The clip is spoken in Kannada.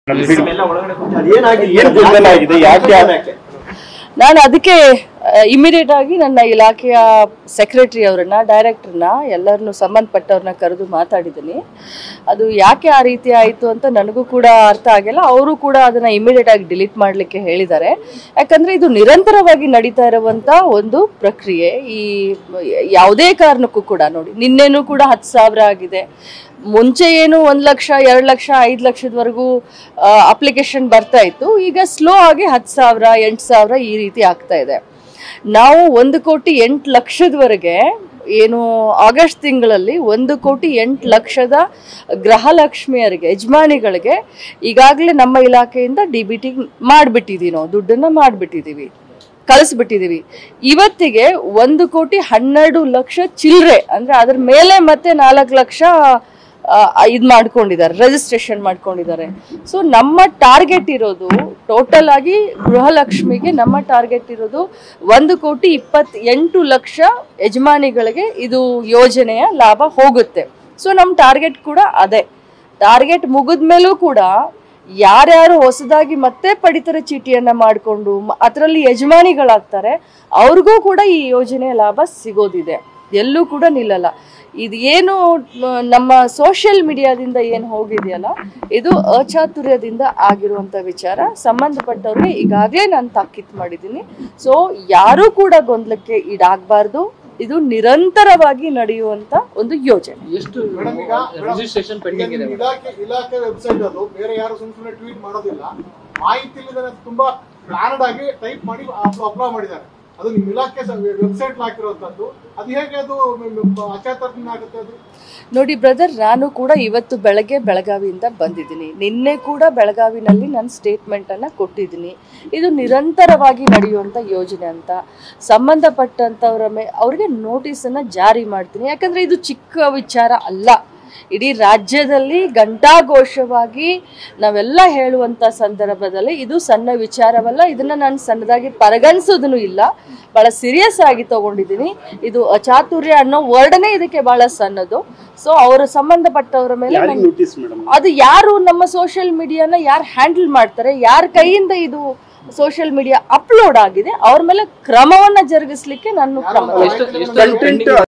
ಅದೇನಾಗಿದೆ ಏನು ಗೊಂದಲ ಆಗಿದೆ ಯಾಕೆ ನಾನು ಅದಕ್ಕೆ ಇಮಿಡಿಯೇಟ್ ಆಗಿ ನನ್ನ ಇಲಾಖೆಯ ಸೆಕ್ರೆಟರಿ ಅವರನ್ನ ಡೈರೆಕ್ಟರ್ನ ಎಲ್ಲರನ್ನು ಸಂಬಂಧಪಟ್ಟವ್ರನ್ನ ಕರೆದು ಮಾತಾಡಿದ್ದೀನಿ ಅದು ಯಾಕೆ ಆ ರೀತಿ ಆಯಿತು ಅಂತ ನನಗೂ ಕೂಡ ಅರ್ಥ ಆಗಿಲ್ಲ ಅವರು ಕೂಡ ಅದನ್ನ ಇಮಿಡಿಯೇಟ್ ಆಗಿ ಡಿಲೀಟ್ ಮಾಡಲಿಕ್ಕೆ ಹೇಳಿದ್ದಾರೆ ಯಾಕಂದ್ರೆ ಇದು ನಿರಂತರವಾಗಿ ನಡೀತಾ ಇರುವಂತ ಒಂದು ಪ್ರಕ್ರಿಯೆ ಈ ಯಾವುದೇ ಕಾರಣಕ್ಕೂ ಕೂಡ ನೋಡಿ ನಿನ್ನೆನೂ ಕೂಡ ಹತ್ತು ಸಾವಿರ ಆಗಿದೆ ಮುಂಚೆ ಏನು ಒಂದು ಲಕ್ಷ ಎರಡು ಲಕ್ಷ ಐದು ಲಕ್ಷದವರೆಗೂ ಅಪ್ಲಿಕೇಶನ್ ಬರ್ತಾ ಇತ್ತು ಈಗ ಸ್ಲೋ ಆಗಿ ಹತ್ತು ಸಾವಿರ ಎಂಟು ಸಾವಿರ ಈ ರೀತಿ ಆಗ್ತಾ ಇದೆ ನಾವು ಒಂದು ಕೋಟಿ ಎಂಟು ಲಕ್ಷದವರೆಗೆ ಏನು ಆಗಸ್ಟ್ ತಿಂಗಳಲ್ಲಿ ಒಂದು ಕೋಟಿ ಎಂಟು ಲಕ್ಷದ ಗೃಹಲಕ್ಷ್ಮಿಯರಿಗೆ ಯಜಮಾನಿಗಳಿಗೆ ಈಗಾಗಲೇ ನಮ್ಮ ಇಲಾಖೆಯಿಂದ ಡಿ ಬಿ ಟಿ ಮಾಡಿಬಿಟ್ಟಿದ್ದೀವಿ ನಾವು ದುಡ್ಡನ್ನು ಮಾಡಿಬಿಟ್ಟಿದ್ದೀವಿ ಕಳಿಸ್ಬಿಟ್ಟಿದೀವಿ ಇವತ್ತಿಗೆ ಒಂದು ಕೋಟಿ ಹನ್ನೆರಡು ಲಕ್ಷ ಚಿಲ್ಲರೆ ಅಂದ್ರೆ ಅದ್ರ ಮೇಲೆ ಮತ್ತೆ ನಾಲ್ಕು ಲಕ್ಷ ಇದು ಮಾಡ್ಕೊಂಡಿದ್ದಾರೆ ರಿಜಿಸ್ಟ್ರೇಷನ್ ಮಾಡ್ಕೊಂಡಿದ್ದಾರೆ ಸೊ ನಮ್ಮ ಟಾರ್ಗೆಟ್ ಇರೋದು ಟೋಟಲ್ ಆಗಿ ಗೃಹಲಕ್ಷ್ಮಿಗೆ ನಮ್ಮ ಟಾರ್ಗೆಟ್ ಇರೋದು ಒಂದು ಕೋಟಿ ಇಪ್ಪತ್ ಎಂಟು ಲಕ್ಷ ಯಜಮಾನಿಗಳಿಗೆ ಇದು ಯೋಜನೆಯ ಲಾಭ ಹೋಗುತ್ತೆ ಸೊ ನಮ್ಮ ಟಾರ್ಗೆಟ್ ಕೂಡ ಅದೇ ಟಾರ್ಗೆಟ್ ಮುಗಿದ ಮೇಲೂ ಕೂಡ ಯಾರ್ಯಾರು ಹೊಸದಾಗಿ ಮತ್ತೆ ಪಡಿತರ ಚೀಟಿಯನ್ನ ಮಾಡಿಕೊಂಡು ಅದರಲ್ಲಿ ಯಜಮಾನಿಗಳಾಗ್ತಾರೆ ಅವ್ರಿಗೂ ಕೂಡ ಈ ಯೋಜನೆಯ ಲಾಭ ಸಿಗೋದಿದೆ ಎಲ್ಲೂ ಕೂಡ ನಿಲ್ಲಲ್ಲ ಇದು ಏನು ಮ, ನಮ್ಮ ಸೋಷಿಯಲ್ ಮೀಡಿಯಾದಿಂದ ಏನು ಹೋಗಿದೆಯಲ್ಲ ಇದು ಅಚಾತುರ್ಯದಿಂದ ಆಗಿರುವಂತ ವಿಚಾರ ಸಂಬಂಧಪಟ್ಟವ್ರಿಗೆ ಈಗಾಗಲೇ ನಾನು ತಾಕೀತು ಮಾಡಿದ್ದೀನಿ ಸೊ ಯಾರೂ ಕೂಡ ಗೊಂದಲಕ್ಕೆ ಈಡಾಗಬಾರ್ದು ಇದು ನಿರಂತರವಾಗಿ ನಡೆಯುವಂತ ಒಂದು ಯೋಜನೆ ಎಷ್ಟು ಮೇಡಮ್ ಈಗ ರಿಜಿಸ್ಟ್ರೇಷನ್ ಪೆಂಡಿಂಗ್ ಇದೆ ಈಗ ಇಲಾಖೆ ಇಲಾಖೆ ವೆಬ್ಸೈಟ್ ಅದು ಬೇರೆ ಯಾರು ಸುಮ್ ಸುಮ್ಮನೆ ಟ್ವೀಟ್ ಮಾಡೋದಿಲ್ಲ ಮಾಹಿತಿ ಇಲ್ಲದೆ ತುಂಬಾ ಪ್ಲಾನ್ಡ್ ಆಗಿ ಟೈಪ್ ಮಾಡಿ ಅಪ್ಲೈ ಮಾಡಿದ್ದಾರೆ ಅದು ನಿಮ್ಮ ಇಲಾಖೆ ವೆಬ್ಸೈಟ್ ಹಾಕಿರುವಂತದ್ದು ಅದು ಹೇಗೆ ಅದು ಅಚಾತರ್ನ ಆಗುತ್ತೆ ಅದು ನೋಡಿ ಬ್ರದರ್ ನಾನು ಕೂಡ ಇವತ್ತು ಬೆಳಗ್ಗೆ ಬೆಳಗಾವಿಯಿಂದ ಬಂದಿದ್ದೀನಿ ನಿನ್ನೆ ಕೂಡ ಬೆಳಗಾವಿನಲ್ಲಿ ನಾನು ಸ್ಟೇಟ್ಮೆಂಟನ್ನು ಕೊಟ್ಟಿದ್ದೀನಿ ಇದು ನಿರಂತರವಾಗಿ ನಡೆಯುವಂಥ ಯೋಜನೆ ಅಂತ ಸಂಬಂಧಪಟ್ಟಂಥವ್ರ ಮೇ ಅವ್ರಿಗೆ ನೋಟಿಸನ್ನು ಜಾರಿ ಮಾಡ್ತೀನಿ ಯಾಕಂದರೆ ಇದು ಚಿಕ್ಕ ವಿಚಾರ ಅಲ್ಲ ಇಡೀ ರಾಜ್ಯದಲ್ಲಿ ಘಂಟಾಘೋಷವಾಗಿ ನಾವೆಲ್ಲ ಹೇಳುವಂಥ ಸಂದರ್ಭದಲ್ಲಿ ಇದು ಸಣ್ಣ ವಿಚಾರವಲ್ಲ ಇದನ್ನು ನಾನು ಸಣ್ಣದಾಗಿ ಪರಿಗಣಿಸೋದನ್ನು ಇಲ್ಲ ಭಾಳ ಸೀರಿಯಸ್ ಆಗಿ ತಗೊಂಡಿದ್ದೀನಿ ಇದು ಅಚಾತುರ್ಯ ಅನ್ನೋ ವರ್ಡನೇ ಇದಕ್ಕೆ ಭಾಳ ಸಣ್ಣದು ಸೊ ಅವರು ಸಂಬಂಧಪಟ್ಟವರ ಮೇಲೆ ಯಾರಿಗೆ ನಾನು- ನೋಟಿಸ್ ಮೇಡಮ್ ಅದು ಯಾರು ನಮ್ಮ ಸೋಷಿಯಲ್ ಮೀಡಿಯಾನ ಯಾರು ಹ್ಯಾಂಡಲ್ ಮಾಡ್ತಾರೆ ಯಾರ ಕೈಯಿಂದ ಇದು ಸೋಷಿಯಲ್ ಮೀಡಿಯಾ ಅಪ್ಲೋಡ್ ಆಗಿದೆ ಅವ್ರ ಮೇಲೆ ಕ್ರಮವನ್ನ ಜರುಗಿಸ್ಲಿಕ್ಕೆ ನಾನು ಕ್ರಮ ಎಷ್ಟು ಎಷ್ಟು ಕಂಟೆಂಟ್